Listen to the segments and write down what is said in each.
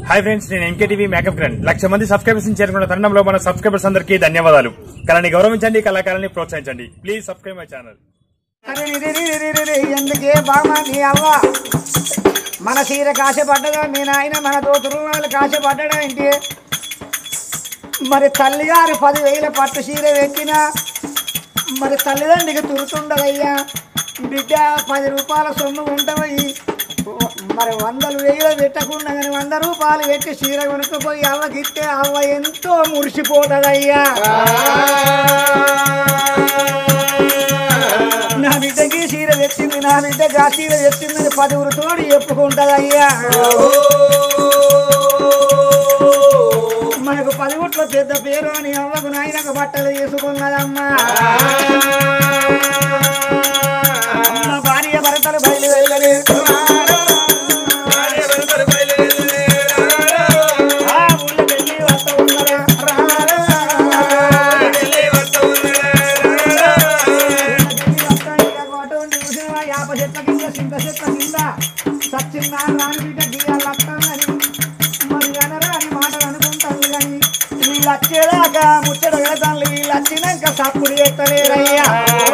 Hi friends నేను M K TV makeup grand లక్ష మంది సబ్స్క్రైబర్స్ చేరుకున్న తరుణంలో మన సబ్స్క్రైబర్స్ అందరికీ ధన్యవాదాలు కళని గౌరవించండి కళాకారాన్ని ప్రోత్సహించండి ప్లీజ్ సబ్స్క్రైబ్ మై ఛానల్ అరే రి రి రి రి రి రి, ఎందుకే బామా నీ అవ్వ మన చీర కాశపడ్డదా మీ నాయన మన తోతురు వాళ్ళు కాశపడ్డా ఏంటి మరి తల్లిగారు పదివేల పట్టు చీర పెట్టిన మరి తల్లిదండ్రికి తురుతుండదయ్యా బిడ్డ పది రూపాయల సొమ్ము ఉంటాయి మరి వందలు వేలు పెట్టకుండా కానీ వంద రూపాయలు పెట్టి చీర కొనుక్కపోయి అవ్వకిస్తే అవ్వ ఎంతో మురిసిపోతుందయ్యా నా బిడ్డకి చీర తెచ్చింది నా బిడ్డకి ఆ చీర తెచ్చిందని పదువురు తోడు చెప్పుకుంటదయ్యా మనకు పదివుట్లో పెద్ద పేరు అని అవ్వకు నాయనకు బట్టలు తీసుకున్నదమ్మా అమ్మ భార్య భర్తలు బయలుదేరలేదు ఆ ఊళ్ళో వెళ్ళి వస్తా ఉన్నారా? యాప చెట్ల కింద చింత చెట్ల కింద సచ్చిందా రాని బిడ్డ గీయాలి అత్తానని మరి అనరా అని మాటలు అనుకుంటాను కానీ వీళ్ళు వచ్చేదాకా ముచ్చట వెళతాను వీళ్ళు వచ్చినాక సప్పుడు ఎత్తలేరయ్యా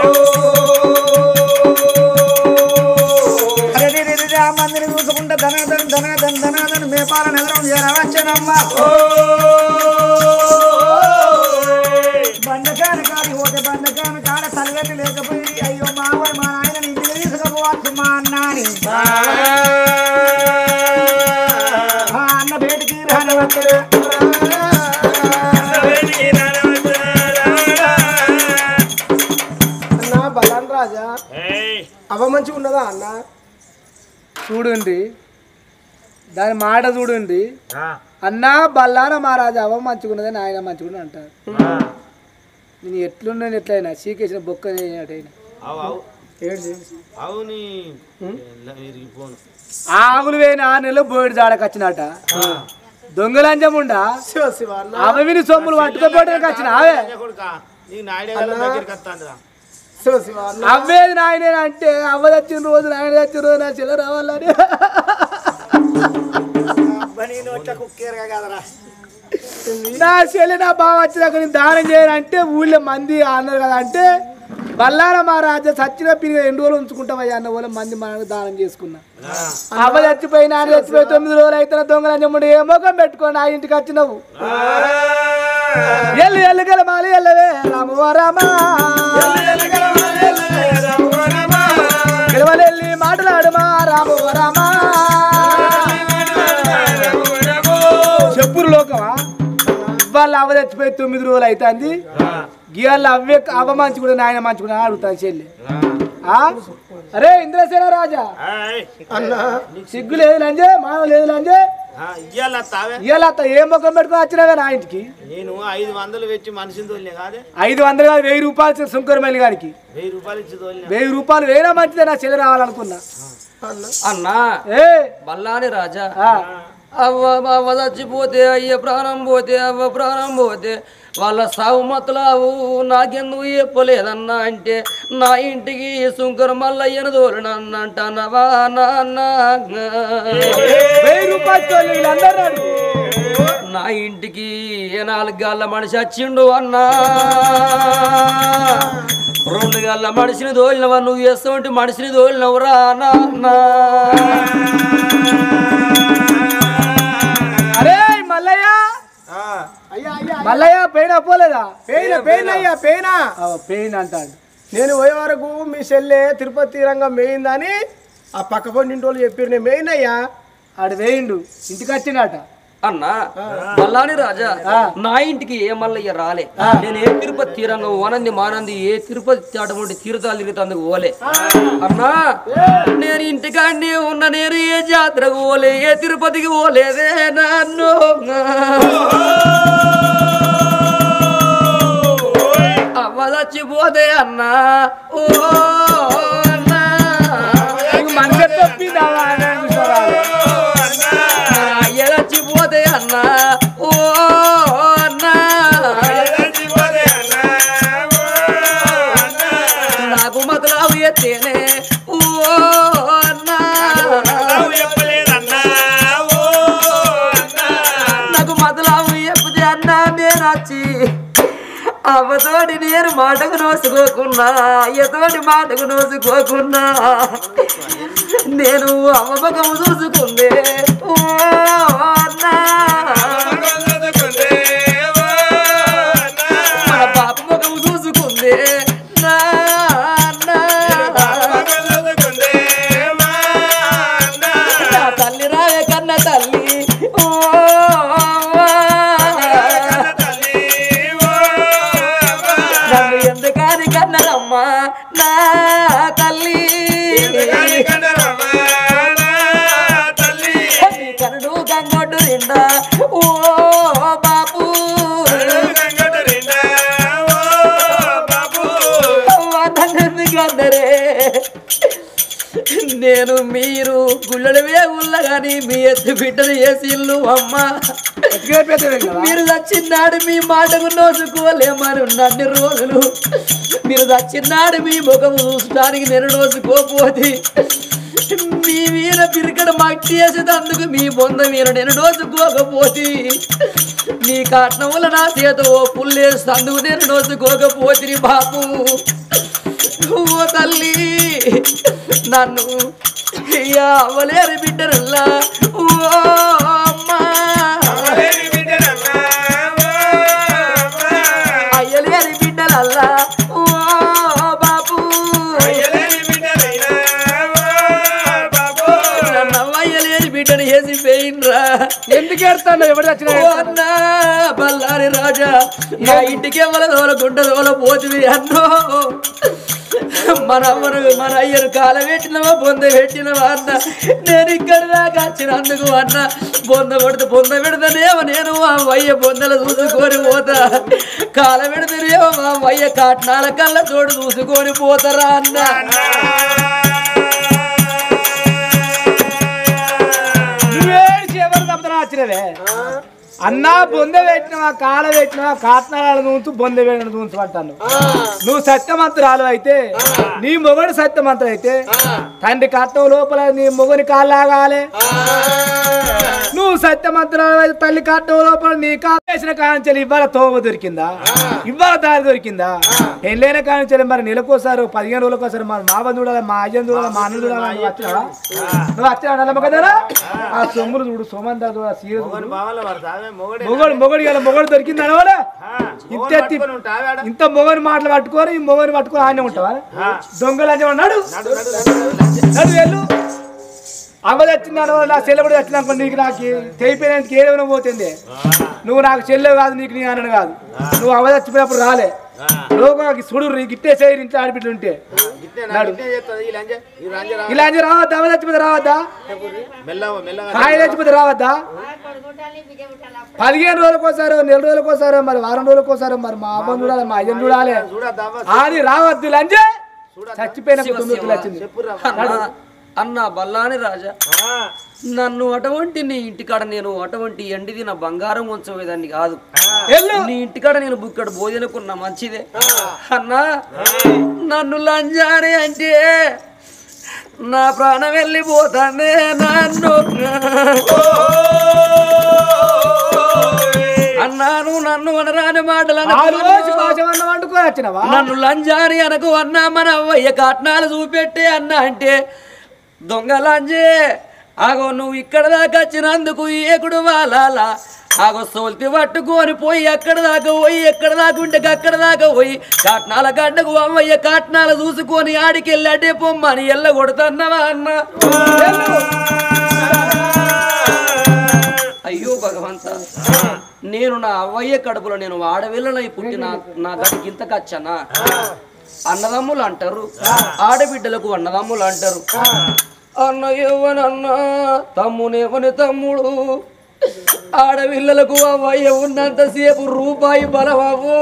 అరే రే రే రే, ఆ మందిని చూసుకుంటే ధనాదన్ ధనాదన్ ధనాదన్ మేపాల నగరం చేరవచ్చనమ్మా బండకాన కాడి పోతే బండకాన కాడ తల్లిదండ్రులు లేకపోయి అయ్యో మావాడు మా నాయన ఇంటికి తీసుకుపోవచ్చు మా అన్న అని ఆ అన్న బయటికి రానవచ్చుడు అన్న బలాన్ రాజా అవ మంచిగా ఉన్నదా అన్న చూడండి దాని మాట చూడండి అన్న బల్లాన మహారాజా అవ మంచిగా ఉన్నదని ఆయన మంచిగా ఉన్నది అంటారు నేను ఎట్లున్నాను ఎట్లయినా సీకేసిన బొక్క అయినా అవుని ఇరిగిపోను ఆగులు వేయిన ఆరు నెలలు బోయిడు జాడకు వచ్చినట దొంగలంజముండా అవ విని సొమ్ములు పట్టుకోపోవడానికి వచ్చిన అవే కొడుకా నీకు నాయుడే గారి దగ్గరికి వస్తాందిరా అవ్వేది నాయనే అంటే అవ్వ తెచ్చిన రోజు నాయన తెచ్చిన రోజు నా చెల్ల రావాలని నా చెల్లి నా బావ వచ్చినాక నేను దానం చేయనంటే ఊళ్ళో మంది అన్నారు కదా అంటే బల్లార మహారాజా సచ్చిన పిరిగి రెండు రోజులు ఉంచుకుంటామయ్యా అన్న వాళ్ళ మంది మనకు దానం చేసుకున్నా అవ్వ చచ్చిపోయి నాన్న చచ్చిపోయి తొమ్మిది రోజులు అయితే దొంగలు అని ఏ ముఖం పెట్టుకోండి ఆ ఇంటికి వచ్చినావు ఎల్లు ఎల్లు గల మాలి ఎల్లవే రామో రామా గెలవలెల్లి మాట్లాడమా రామో రామా చెప్పురు లోకమా ఇవాళ అవ్వ చచ్చిపోయి తొమ్మిది రోజులు అవుతుంది గీయాల అవ్వే అవ్వ మంచి కూడా నాయన మంచి కూడా అడుగుతాను చెల్లి ఆ? అరే ఇంద్రసేన రాజా అన్న సిగ్గు లేదు లంజే మానవ లేదు లంజే ఇయ్యాల తావే ఇవాళ అత్త ఏ ముఖం పెట్టుకుని వచ్చినావే నా ఇంటికి నేను ఐదు వందలు పెట్టి మనిషిని తోలినే కాదే ఐదు వందలు కాదు వెయ్యి రూపాయలు సుంకరమల్లి గారికి వెయ్యి రూపాయలు ఇచ్చి తోలిన వెయ్యి రూపాయలు వేరే మంచిదే నా చెల్లి రావాలనుకున్నా అన్నా ఏ బల్లాని రాజా ఆ, అవ్వ అవ్వ చచ్చిపోతే అయ్య ప్రాణం పోతే అవ్వ ప్రాణం పోతే వాళ్ళ సాగు మతలావు నాకెందుకు చెప్పలేదన్నా అంటే నా ఇంటికి శంకర మల్లయ్యను తోలినన్న అంటానవా నాన్న వెయ్యి రూపాయలు తోలి వీళ్ళందరూ రాడు. నా ఇంటికి ఏ నాలుగు గల్ల మనిషి వచ్చిండు అన్నా రెండు గల్ల మనిషిని తోలినవా నువ్వు చేస్తావంటే మనిషిని తోలినవురా నాన్న అరే మల్లయ్య మల్లయ్య పెయిన్ పోలేదా పెయిన్ పెయిన్ అయ్యా పెయినా పెయిన్ అంటాడు నేను పోయే వరకు మీ చెల్లె తిరుపతి రంగం మేయిందని ఆ పక్క పొంటి ఇంటి వాళ్ళు చెప్పారు నేను మెయిన్ అయ్యా ఆడు వేయిండు ఇంటికి వచ్చిండట అన్నా మల్లాని రాజా నా ఇంటికి ఏ మల్లయ్య రాలే నేను ఏ తిరుపతి తీరంగం వనంది మానంది ఏ తిరుపతి అటువంటి తీర్థాలు తిరుగుతందుకు పోలే అన్నా నేను ఇంటికాడిని ఉన్న నేను ఏ జాతరకు పోలే ఏ తిరుపతికి పోలేదే నన్ను అవ్వ చచ్చిపోతే అన్నా ఓ అన్నా మనసు తప్పిందా అని చూసారా? అయ్య చచ్చిపోతే అన్నా ఓ అన్నా నాకు మతలావు ఎత్తేనే ఓ అన్నా నచ్చి అవ్వతోటి నేను మాటకు నోసుకోకున్నా అయ్యతోటి మాటకు నోసుకోకున్నా నేను అమ్మ ముఖము చూసుకుందే ఓ అన్నా మన పాప ముఖము చూసుకుందే నా అన్నా. నా తల్లి రావే కన్న తల్లి ఓ నన్ను ఎందుకని కన్నదమ్మా నా తల్లి నీ కనుడు గంగొడ్డు నిండా ఓ బాపు అవ్వ నన్ను ఎందుకన్నరే నేను మీరు గుళ్ళడవే ఉల్ల గాని మీ ఎత్తు బిడ్డలు వేసి ఇల్లు అమ్మ మీరు చచ్చిన్నాడు మీ మాటకు నోసుకోలేమని ఉన్నన్ని రోజులు మీరు చచ్చిన్నాడు మీ ముఖం చూసడానికి నేను నోసుకోపోతే మీ వీర పిరికడ మట్టి వేసేటందుకు మీ బొంద వీర నేను నోసుకోకపోతే నీ కట్నముల నా చేత ఓ పుల్లేసేందుకు నేను నోసుకోకపోతే బాపు ఓ తల్లి నన్ను అవలేరు బిడ్డరల్లా ఓ అమ్మా అయ్యలేని బిడ్డలల్లా ఓ బాపు నన్ను అవ్వయ్యలేని బిడ్డను వేసి పోయినరా ఎందుకు ఏడుతాను ఎవరు వచ్చినా ఓ అన్నా బల్లారి రాజా నా ఇంటికి ఎవరు తోలకుంట తోల పోతుంది అన్నో మన అమ్మను మన అయ్యను కాల పెట్టినవా బొంద పెట్టినవా అన్న నేను ఇక్కడ దాకా వచ్చినందుకు అన్న బొంద కొడితే బొంద పెడతానేమో నేను ఆ వయ్య బొందలు చూసుకొని పోతా కాల పెడితేనేమో మా వయ్య కాట్నాల కళ్ళ తోడు చూసుకొని పోతారా అన్న నువ్వేడిచి ఎవరు తప్పుతున్నా వచ్చినవే అన్నా బొంద పెట్టినవా కాల పెట్టినవా కాత్నాల నూంచు బొంద వేడిన నూంచు అంటాను నువ్వు సత్యమంతురాలు అయితే నీ మొగడు సత్యమంతుడు అయితే తండ్రి కట్నం లోపల నీ మొగని కాలు లాగాలి నువ్వు సత్యమంతురాలు అయితే తల్లి కట్నం లోపల నీ కాలు వేసిన కాంచెలు ఇవాళ తోవ దొరికిందా ఇవాళ దారి దొరికిందా పెళ్ళైన కాంచెలు మరి నెలకోసారి పదిహేను రోజులకోసారి మరి మా బంధు చూడాలి మా అయ్యను చూడాలి మా అన్న చూడాలి నువ్వు వచ్చినావా నువ్వు వచ్చినా నల్లమ్మ కదరా ఆ సొమ్ములు చూడు సోమంతా చూడు ఆ సీర చూడు బావల పడతావే మొగడే మొగడు మొగడు ఇలా మొగడు దొరికింది అనవాడా ఇంత ఎత్తి పట్టుకొని ఉంటావే ఆడ? ఇంత మొగని మాటలు పట్టుకొని ఈ మొగని పట్టుకొని ఆయన ఉంటావా దొంగలు అంటే ఉన్నాడు నడు వెళ్ళు అవ్వ తెచ్చినాడు నా చెల్లె కూడా తెచ్చినాక నీకు నాకు తెగిపోయినందుకు ఏమైనా పోతుంది నువ్వు నాకు చెల్లె కాదు నీకు నీ అన్నడు కాదు నువ్వు అవ్వ చచ్చిపోయినప్పుడు రాలే లోకం చూడు నీకు ఇట్టే చేయరు ఇంట్లో ఆడబిడ్డలు ఉంటే గిట్నే నా గిట్నే చేస్తుంది ఈ లంజ ఈ లంజ రా ఇలా అని రావద్దా అవ్వ చచ్చిపోతే రావద్దా మెల్లగా మెల్లగా కాయ చచ్చిపోతే రావద్దా పదిహేను రోజులకోసారో నెల రోజులకోసారో మరి వారం రోజులకోసారో మరి మా అబ్బని చూడాలి మా అయ్యని చూడాలి చూడద్దావా ఆడి రావద్దు లంజే చచ్చిపోయిన తొమ్మిది వచ్చింది అన్న అన్న బల్లాని రాజా నన్ను అటువంటి నీ ఇంటికాడ నేను అటువంటి ఎండిది నా బంగారం ఉంచవేదాన్ని కాదు వెళ్ళు నీ ఇంటికాడ నేను బుక్కడు భోజనకున్న మంచిదే అన్నా నన్ను లంజాని అంటే నా ప్రాణం వెళ్ళిపోతానే నన్ను అన్నాను నన్ను అనరాని మాటలు ఆ అనకు రోజు భాష వండుకొని వచ్చినవా నన్ను లంజాని అనకు అన్నా మన అవ్వయ్య కట్నాలు చూపెట్టే అన్నా అంటే దొంగ లంజే ఆగో నువ్వు ఇక్కడ దాకా వచ్చినందుకు ఏకుడు వాలాలా ఆగో సోల్తి పట్టుకొని పోయి అక్కడ దాకా పోయి ఎక్కడ దాకా ఉంటే అక్కడ దాకా పోయి కాట్నాల గడ్డకు అమ్మయ్య కాట్నాలు చూసుకొని ఆడికెళ్ళి అడ్డే పొమ్మని ఎల్ల కొడుతున్నావా అన్న అయ్యో భగవంత నేను నా అవ్వయ్య కడుపులో నేను వాడవిల్లనై పుట్టిన నా గడికి ఇంత కచ్చనా అన్నదమ్ములు అంటారు ఆడబిడ్డలకు అన్నదమ్ములు అంటారు అన్న ఎవనన్నా తమ్మునేవని తమ్ముడు ఆడపిల్లలకు అవ్వయ్య ఉన్నంతసేపు రూపాయి బలమవు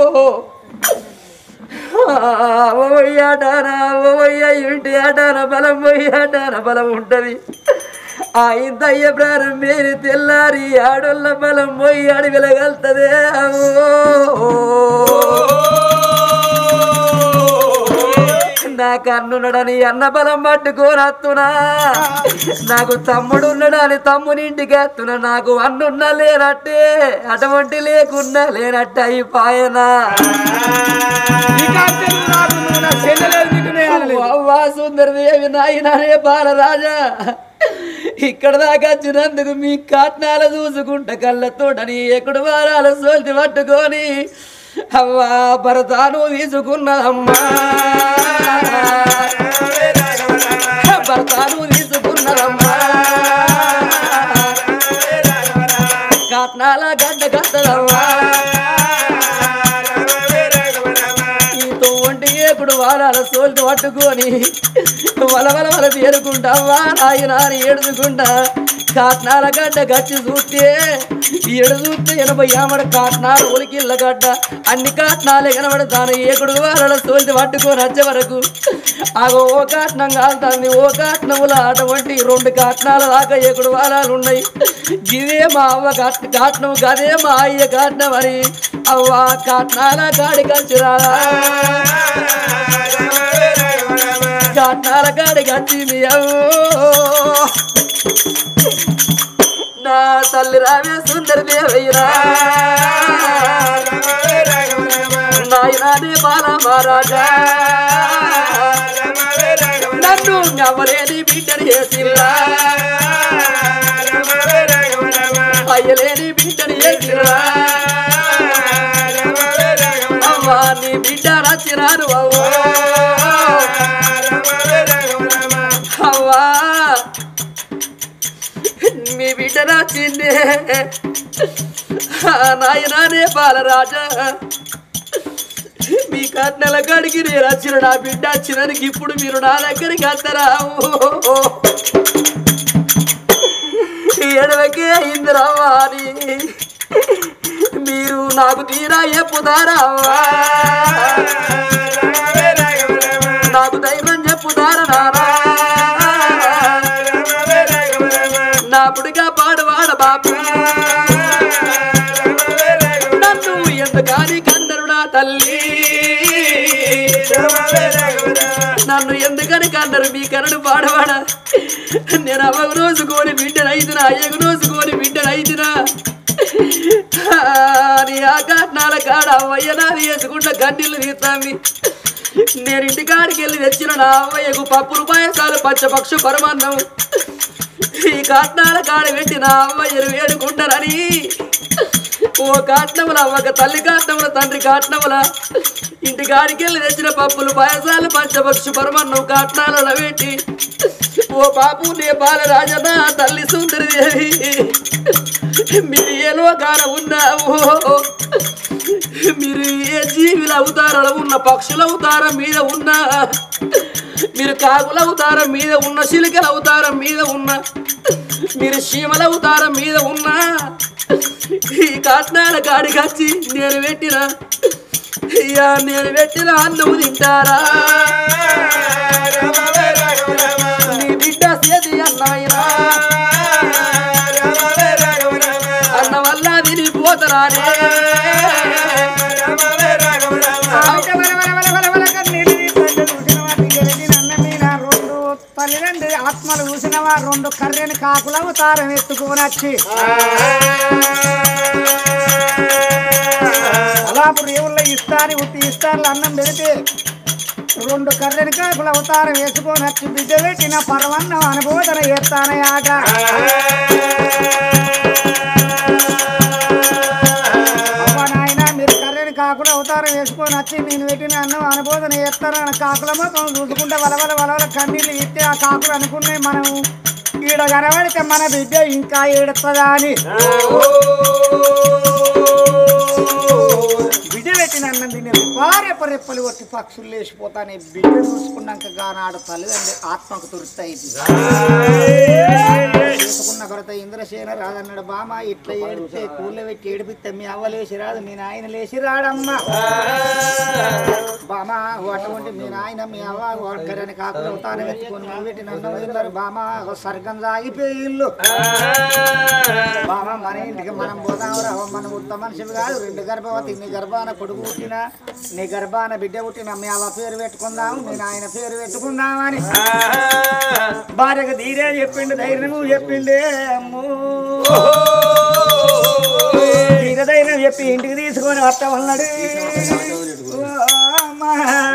అవ్వయ్య ఆటాన అవ్వయ్య ఇంటి ఆటాన బలం పోయి ఆటాన బలం ఉంటది ఆ ఇంతయ్య ప్రారంభేని తెల్లారి ఆడోళ్ళ బలం పోయి అడవిలగలుతుంది నా నాకు అన్నున్నాడని అన్న బలం పట్టుకొని వస్తున్నా నాకు తమ్ముడు ఉన్నాడని తమ్ముని ఇంటికి వస్తున్నా నాకు అన్నున్నా లేనట్టే అటువంటి లేకున్నా లేనట్టే అయిపోయనా అవ్వా సుందరదేవి నాయననే బాలరాజా ఇక్కడ దాకా వచ్చినందుకు మీ కాట్నాలు చూసుకుంటా కళ్ళతోటని ఎక్కడు వారాల సోల్చి పట్టుకొని అవ్వా భరతాను తీసుకున్నదమ్మా భరతాను తీసుకున్నదమ్మా కాట్నాల గడ్డ కట్టదమ్మా నీతో ఒంటి ఏకుడు వారాల సోల్తి పట్టుకొని వల వల వల పేరుకుంటావా నాయన అని ఏడుచుకుంటా కాట్నాల గడ్డ గచ్చి చూస్తే ఏడు చూస్తే ఎనభై ఆమడ కాట్నాలు ఉలికిళ్ళ గడ్డ అన్ని కాట్నాలే కనబడతాను ఏకుడు వారాల సోల్తి పట్టుకొని వచ్చే వరకు ఆగో ఓ కాట్నం కాలుతుంది ఓ కాట్నముల అటువంటి రెండు కాట్నాల దాకా ఏకుడు వారాలు ఉన్నాయి గిదే మా అవ్వ కాట్ కాట్నం గదే మా అయ్య కాట్నం అని అవ్వ కాట్నాల కాడి కలిసిరాలా కాట్నాల కాడి కచ్చింది అవ్వో నా తల్లి రావే సుందరి దేవయ్యరా నాయనాదే బాల మహారాజా నన్ను నవ్వలేని బిడ్డని చేసిరా అయ్యలేని బిడ్డని చేసిరా అవ్వా నీ బిడ్డ రచిరాను అవ్వా అవ్వా మీ బిడ్డ నచ్చిందే నాయనానే బాలరాజా మీ కన్నెల కాడికి నేను వచ్చిన నా బిడ్డ వచ్చినానికి ఇప్పుడు మీరు నా దగ్గరికి వస్తారా ఓ ఎడవకే అయిందిరావా అని మీరు నాకు తీరా చెప్పుతారా నాకు ధైర్యం చెప్పుతారా నారా నా పుడిగా పాడువాడ బాబు నన్ను ఎందుకని కన్నరు నా తల్లి నన్ను ఎందుకని కన్నరు మీ కన్నడు పాడవాడ నేను అవ్వకు రోజుకోని బిడ్డనైతున్నా అయ్యకు రోజుకోని బిడ్డనైతున్నా నీ ఆకాట్నాల కాడ అవ్వయ్య నాది వేసుకుంటా కన్నీళ్ళు తీస్తాంది నేను ఇంటికాడికి వెళ్ళి తెచ్చిన నా అవ్వయ్యకు పప్పులు పాయసాలు పచ్చపక్షు పరమాన్నం ఈ కాట్నాల కాడ పెట్టి నా అవ్వయ్యను వేడుకుంటారని ఓ కాట్నముల ఒక తల్లి కాట్నముల తండ్రి కాట్నముల ఇంటి కాడికి వెళ్ళి తెచ్చిన పప్పులు పాయసాలు పంచపక్షు పరమన్నం కాట్నాలలో పెట్టి ఓ బాపు నే బాలరాజన తల్లి సుందరి దేవి మీరు ఏ లోకాన ఉన్నావు మీరు ఏ జీవుల అవతారాలు ఉన్న పక్షుల అవతారం మీద ఉన్నా మీరు కాకుల అవతారం మీద ఉన్న చిలుకల అవతారం మీద ఉన్న మీరు చీమల అవతారం మీద ఉన్నా ఈ కాట్నాల కాడికి వచ్చి నేను పెట్టిన ఇయ్యా నేను పెట్టిన అన్నం తింటారా నీ బిడ్డ సేది అన్నమైనా అన్న వల్ల తినిపోతారానే తల్లిదండ్రి ఆత్మలు చూసినవా రెండు కర్రెని కాకుల అవతారం ఎత్తుకొని వచ్చి అలాపు రేవుల్లో ఇస్తాని ఉత్తి ఇస్తాను అన్నం పెడితే రెండు కర్రెని కాకుల అవతారం వేసుకొని వచ్చి బిడ్డ పెట్టిన పరవన్నం అనుబోధన చేస్తానే ఆట అవ్వ నాయనా మీరు కర్రెని కాకులు అవతారం వేసుకొని వచ్చి నేను పెట్టిన అన్నం అనుబోధన చేస్తానని కాకుల మొత్తం చూసుకుంటే వలవల వలవల కన్నీళ్ళు ఇస్తే ఆ కాకులు అనుకున్నాయి మనం ఈడ కనబడితే మన బిడ్డ ఇంకా ఏడుతుందా అని బిడ్డ పెట్టిన అన్నం తినే రెప్ప రెప్పలు కొట్టి పక్షులు లేచిపోతానే బిడ్డ చూసుకున్నాక గానాడు తల్లిదండ్రి ఆత్మకు తురుస్తాయి చేసుకున్న భర్త ఇంద్రసేన రాదన్నాడు బామ ఇట్లా ఏడితే కూళ్ళ పెట్టి ఏడిపిస్తే మీ అవ్వ లేచి రాదు మీ నాయన లేచి రాడమ్మా బామ అటువంటి మీ నాయన మీ అవ్వ ఒక్కరని కాకుండా తాను ఎత్తుకొని నువ్వు పెట్టి నన్ను తిన్నారు బామ ఒక స్వర్గం సాగిపోయి ఇల్లు బామ మన ఇంటికి మనం పోదాం రా మన ఉత్త మనిషివి కాదు రెండు గర్భవతి నీ గర్భాన కొడుకు పుట్టిన నీ గర్భాన బిడ్డ పుట్టిన మీ అవ్వ పేరు పెట్టుకుందాం మీ నాయన పేరు పెట్టుకుందామని భార్యకు ధీరే చెప్పిండు ధైర్యం చెప్పిండే అమ్మో ధీర ధైర్యం చెప్పి ఇంటికి తీసుకొని వస్తా ఉన్నాడు ఓ అమ్మా.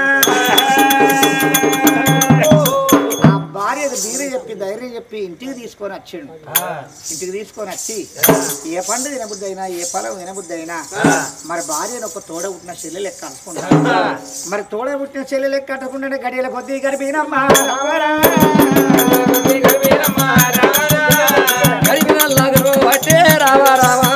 ఆ భార్యకు ధీర చెప్పి ధైర్యం చెప్పి ఇంటికి తీసుకొని వచ్చిండు ఇంటికి తీసుకొని వచ్చి ఏ పండు తినబుద్ధి అయినా ఏ ఫలం తినబుద్ధి అయినా మరి భార్యను ఒక తోడ పుట్టిన చెల్లె లెక్క అనుకుంటా మరి తోడ పుట్టిన చెల్లె లెక్క కట్టకుండా గడియల కొద్ది గడిపినమ్మా రావరా. కలిపినల్లాగరు అట్టే రావా రావా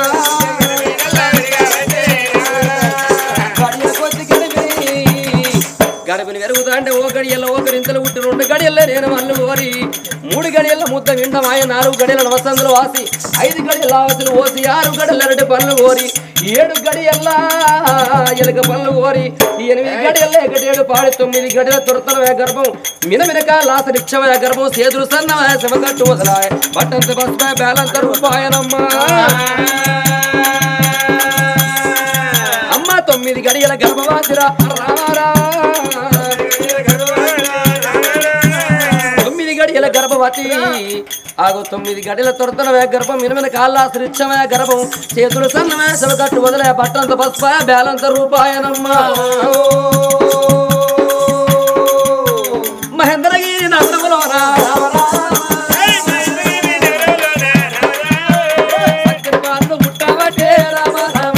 గడియ కొద్ది గడిపి గడపని వెరుగుతా అంటే ఓ గడియల్లో ఒకరి ఇంతలు పుట్టి రెండు గడియల్లో నేను మల్లు కోరి మూడు గడియల ముద్ద విండమాయ నాలుగు గడియల వసంతులు వాసి ఐదు గడియల ఆవతులు ఓసి ఆరు గడియల అరటి పనులు కోరి ఏడు గడియల్లా ఎలుక పనులు కోరి ఎనిమిది గడియల్ల ఒకటేడు పాడి తొమ్మిది గడియల తురతలవే గర్భం మినమినక లాస నిక్షమయ గర్భం సేతులు సన్నమయ శివగట్టు వదలాయ పట్టంత బస్మయ బేలంత రూపాయనమ్మా అమ్మ తొమ్మిది గడియల గర్భవాసిరా రారా తొమ్మిది గడియల గర్భవతి ఆగు తొమ్మిది గడియల తొడతనవే గర్భం మినమిన కాళ్ళాశ్రిచ్చమయ గర్భం చేతులు సన్నమే సెలకట్టు వదిలే పట్టంత పసుప బేలంత రూపాయనమ్మ మహేంద్రగిరి నగరములో రా రామ రామ. సక్కని పాలు పుట్టావటే రామ రామ.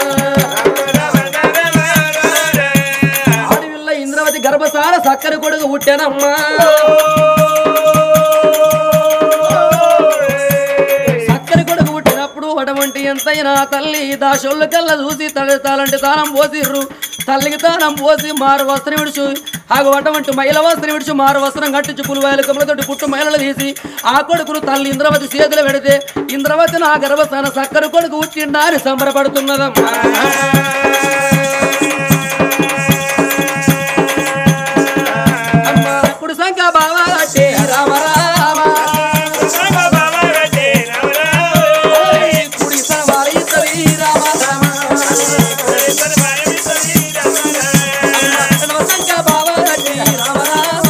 ఆడవిల్ల ఇంద్రవతి గర్భసార సక్కని కొడుకు పుట్టానమ్మా సక్కని కొడుకు పుట్టినప్పుడు అటువంటి ఎంతైనా తల్లి దాసోళ్ళు కల్లా చూసి తల్లి తాలంటి తానం పోసిర్రు తల్లికి తానం పోసి మారు వస్త్రం విడుచు ఆగు అటువంటి మైల వస్త్రం విడుచు మారు వస్త్రం కట్టించు పులివాయల కమలతోటి పుట్టు మైలలు తీసి ఆ కొడుకును తల్లి ఇంద్రవతి చేతులు పెడితే ఇంద్రవతి నా గర్భస్థాన సక్కని కొడుకు పుట్టిండా అని సంబరపడుతున్నదమ్మా అమ్మా, కుడి సంఖ్య బావా అంటే రామ రామ ఓయ్, కుడి సవారి ఇద్దరి రామ రామ ఎడమ సంఖ్య బావా అంటే రామ రామ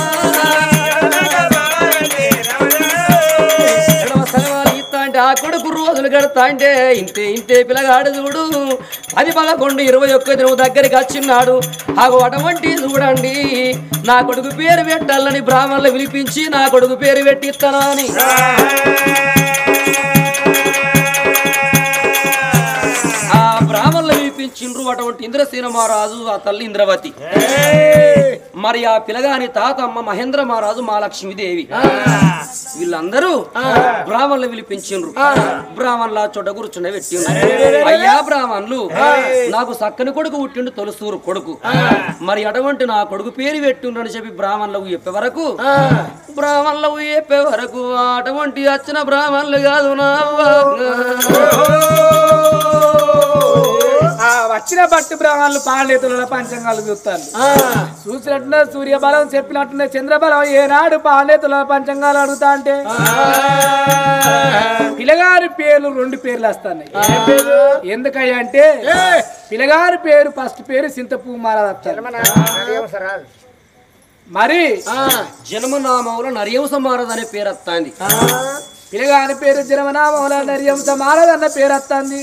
ఎడమ సగవాలు ఇత్తా అంటే ఆ కొడుకు రోజులు గడతా అంటే ఇంతే ఇంతే పిల్లగాడు చూడు అది పదకొండు ఇరవై ఒక్క దినం దగ్గరికి వచ్చిన్నాడు ఆగు అటువంటి చూడండి నా కొడుకు పేరు పెట్టాలని బ్రాహ్మణులు పిలిపించి నా కొడుకు పేరు పెట్టిస్తానా అని ఆ బ్రాహ్మణులు పిలిపించిండ్రు అటువంటి ఇంద్రసేన మహారాజు ఆ తల్లి ఇంద్రవతి మరి ఆ పిలగాని తాతమ్మ మహేంద్ర మహారాజు మా లక్ష్మీదేవి వీళ్ళందరూ బ్రాహ్మణులు పిలిపించిండ్రు బ్రాహ్మణుల చోట కూర్చుండే పెట్టిండ్రు అయ్యా బ్రాహ్మణులు నాకు సక్కని కొడుకు పుట్టిండు తొలసూరు కొడుకు మరి అటువంటి నా కొడుకు పేరు పెట్టిండ్రు అని చెప్పి బ్రాహ్మణులకు చెప్పే వరకు బ్రాహ్మణులకు చెప్పే వరకు అటువంటి వచ్చిన బ్రాహ్మణులు కాదు నా ఆ వచ్చిన బట్టి బ్రాహ్మణులు పాండితుల పంచంగాలు చూస్తాను చూసినట్టున్న సూర్యబలం చెప్పినట్టున్న చంద్రబలం ఏనాడు పాండితుల పంచంగాలు అడుగుతా అంటే పిల్లగారి పేర్లు రెండు పేర్లు వస్తాయి ఎందుకయ్యా అంటే పిల్లగారి పేరు ఫస్ట్ పేరు సింతపూ మారాదు మరి జన్మనామంలో నరియవస మారదు అనే పేరు వస్తాంది పిల్లగాని పేరు జనమనామూల నరియంస మారద్ అన్న పేరు వస్తుంది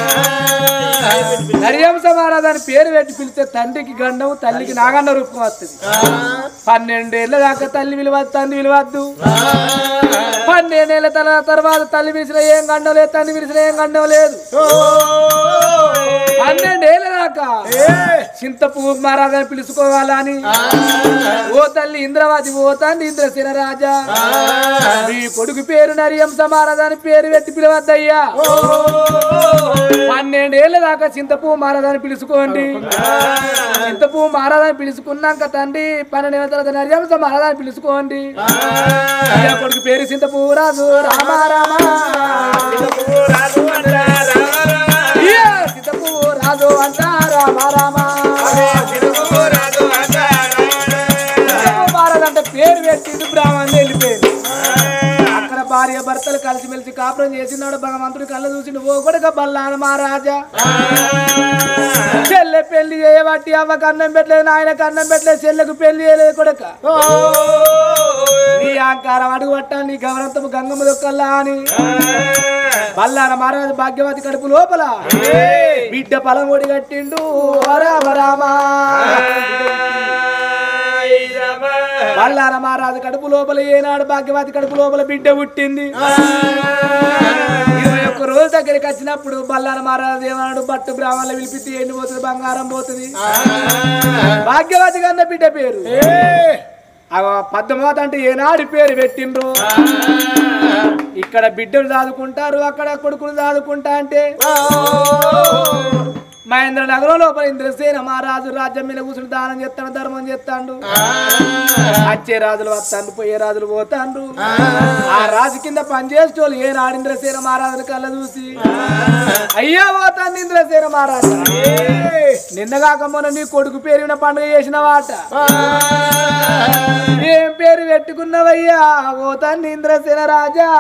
నరియంస మారద్ అని పేరు పెట్టి పిలిస్తే తండ్రికి గండం తల్లికి నాగన్న రూపం వస్తుంది పన్నెండేళ్ల దాకా తల్లి విలువ తండ్రి విలువద్దు పన్నెండేళ్ల తల తర్వాత తల్లి విరిసిన ఏం గండం లేదు తండ్రి విరిసిన ఏం గండం లేదు పన్నెండేళ్ల దాకా చింతపు మహారాజాని పిలుచుకోవాలని ఓ తల్లి ఇంద్రవతి ఓ తండ్రి ఇంద్రసేన రాజా మీ కొడుకు పేరు నరియంస మహారాజాని పేరు పెట్టి పిలవద్దయ్యా పన్నెండేళ్ల దాకా చింతపు మహారాజాని పిలుచుకోండి చింతపు మహారాజాని పిలుచుకున్నాక తండ్రి పన్నెండేళ్ల తర్వాత నరియంస మహారాజాని పిలుచుకోండి అయ్యా కొడుకు పేరు చింతపు రాజు రామ రామ అయ్యా, చింతపు రాజు అంట రామ రామ భారత్ అంటే పేరు పెట్టింది బ్రాహ్మణ్ వెళ్ళిపోయింది అక్కడ భార్య భర్తలు కలిసిమెలిసి కాపురం చేసినాడు భగవంతుడి కళ్ళ చూసి ఓ కొడుక బల్లాన మహారాజా చెల్లె పెళ్లి చేయబట్టి అవ్వ కన్నం పెట్టలేదు నాయన కన్నం పెట్టలేదు చెల్లెకు పెళ్లి చేయలేదు కొడుక నీ ఆకారం అడుగు పట్టాలి నీ గౌరవంతము గంగమ్మ దొక్కల్లా అని బల్లాన మహారాజు భాగ్యవతి కడుపు లోపల బిడ్డ పలమొడి కట్టిండు రామ రామా బల్లార మహారాజు కడుపు లోపల ఏనాడు భాగ్యవతి కడుపు లోపల బిడ్డ పుట్టింది ఇరవై ఒక్క రోజు దగ్గరికి వచ్చినప్పుడు బల్లార మహారాజు ఏమన్నాడు బట్టు బ్రాహ్మణులు పిలిపితే ఎండి పోతుంది బంగారం పోతుంది భాగ్యవతి కన్న బిడ్డ పేరు ఆ పద్మవత అంటే ఏనాడు పేరు పెట్టిండ్రు ఇక్కడ బిడ్డలు దాదుకుంటారు అక్కడ కొడుకులు దాదుకుంటా అంటే మహేంద్ర నగరం లోపల ఇంద్రసేన మహారాజు రాజ్యం మీద కూర్చుని దానం చేస్తాడు ధర్మం చేస్తాడు వచ్చే రాజులు వస్తాండు పోయే రాజులు పోతాండు ఆ రాజు కింద పనిచేసేటోళ్ళు ఏ నాడు ఇంద్రసేన మహారాజుని కళ్ళ చూసి అయ్యా పోతాంది ఇంద్రసేన మహారాజు నిన్న కాక మొన్న నీ కొడుకు పేరున పండుగ చేసిన వాట ఏం పేరు పెట్టుకున్నవయ్యా పోతాంది ఇంద్రసేన రాజా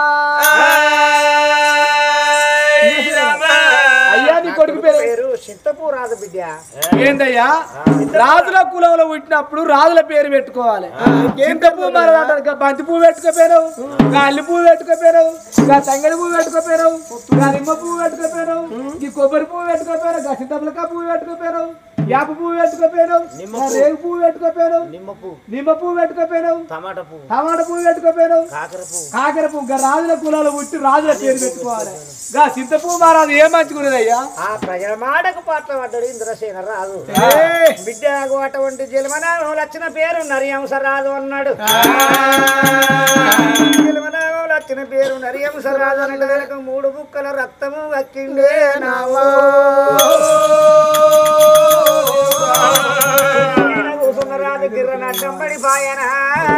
అయ్యా నీ కొడుకు పేరు పేరు చింతపూ రాదు బిడ్డ ఏందయ్యా రాజుల కులంలో పుట్టినప్పుడు రాజుల పేరు పెట్టుకోవాలి చింత పువ్వు మరి బంతి పువ్వు పెట్టుకోపోయావు అల్లి పువ్వు పెట్టుకోపోయావు ఇంకా తంగడి పువ్వు పెట్టుకోపోయావు ఇంకా నిమ్మ పువ్వు పెట్టుకోపోయావు ఈ కొబ్బరి పువ్వు పెట్టుకోపోయావు ఇంకా చింతపలక పువ్వు పెట్టుకోపోయావు యాప పువ్వు పెట్టుకోపోయావు ఇంకా రేగు పువ్వు పెట్టుకోపోయావు నిమ్మ పువ్వు నిమ్మ పువ్వు పెట్టుకోపోయావు టమాటా పువ్వు టమాటా పువ్వు పెట్టుకోపోయావు కాకర పువ్వు కాకర పువ్వు ఇంకా రాజుల కులాలు పుట్టి రాజుల పేరు పెట్టుకోవాలి గా చింత పువ్వు మహారాజు ఏం మంచుకునేదయ్యా ఆ ప్రజల మాటకు పాత్ర పడ్డాడు ఇంద్రసేన రాజు బిడ్డ అటువంటి జలమనామం వచ్చిన పేరు నరియంస రాజు అన్నాడు జలమనామం వచ్చిన పేరు నరియంస రాజు అన్నట్టు వెనక మూడు బుక్కల రక్తము వక్కిండే నావో కూసున్న రాజు గిర్ర నడ్డం పడి పాయనా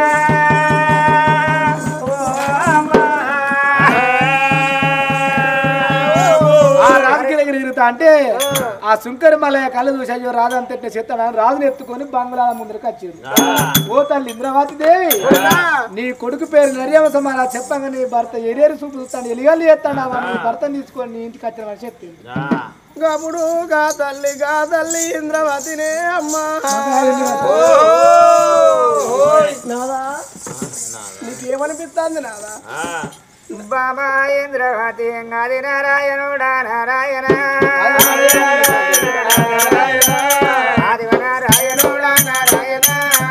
ఆ రాజుకి దగ్గర తిరుగుతా అంటే ఆ సుంకరి మల్లయ్య కళ్ళు చూసి అయ్యో రాజు అంత చెత్తాడని రాజుని ఎత్తుకొని బంగ్లాల ముందరకు వచ్చారు ఓ తల్లి ఇంద్రవతి దేవి నీ కొడుకు పేరు నరియవసం అలా చెప్పంగా నీ భర్త ఎడేరు చూపు చూస్తాను ఎలిగల్లి ఎత్తాడు ఆ నీ భర్తను తీసుకొని నీ ఇంటికి వచ్చిన మనిషి చెప్పింది గప్పుడు గా తల్లి గా తల్లి ఇంద్రవతినే అమ్మా నాదా నీకేమనిపిస్తుంది నాదా బాబా ఇంద్రవతి గది నారాయణుడా నారాయణ ఆదివ నారాయణుడా నారాయణ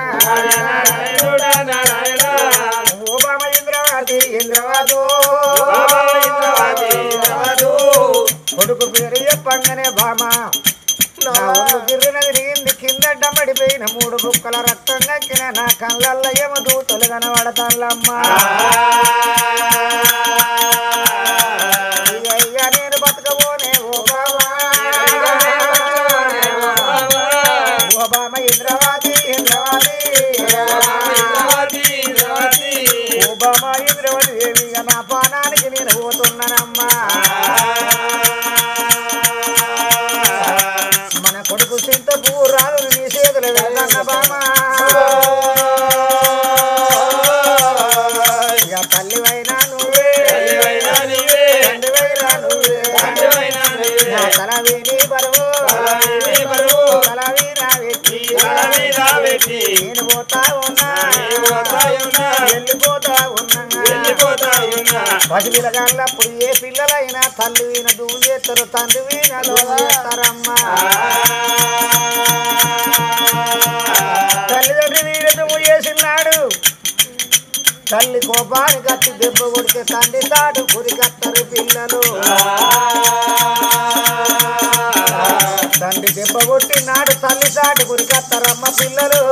ఓ బాబా ఇంద్రవతి ఇంద్రవతు కొడుకు పేరు చెప్పంగానే బామ నా ఒళ్ళు గిర్రున తిరిగింది కింద డమ్మడిపోయిన మూడు బుక్కల రక్తం కక్కిన నా కళ్ళల్లో ఏమో దూతలు కనబడతాళ్ళమ్మా అయ్యయ్య నేను బతకబోనే ఓ బాబా ఓ బామ ఇంద్రవాది ఇంద్రవాది ఓ బామ ఇంద్రవతి దేవిగా నా పానానికి నేను పోతున్నానమ్మా మన కొడుకు చింత రాదు నీ చేతులు వెళ్తాన్న బామా ఇక తల్లివైనా నువ్వే తండ్రివైనా నువ్వే నా తల విని బరువు తల వీరా వెట్టి నేను పోతా ఉన్నా వెళ్ళిపోతా ఉన్నా పసి పిల్లగాళ్ళప్పుడు ఏ పిల్లలైనా తల్లి వీణ దువ్వు చేస్తారు తండ్రి వీణ దువ్వు చేస్తారమ్మా తల్లిదండ్రి వీణ దువ్వు చేసినాడు తల్లి కోపాన్ని కత్తి దెబ్బ కొడితే తండ్రి తాడు కురికత్తరు పిల్లలు తండ్రి దెబ్బ పుట్టినాడు తల్లి సాటి గురికత్తరమ్మ పిల్లలు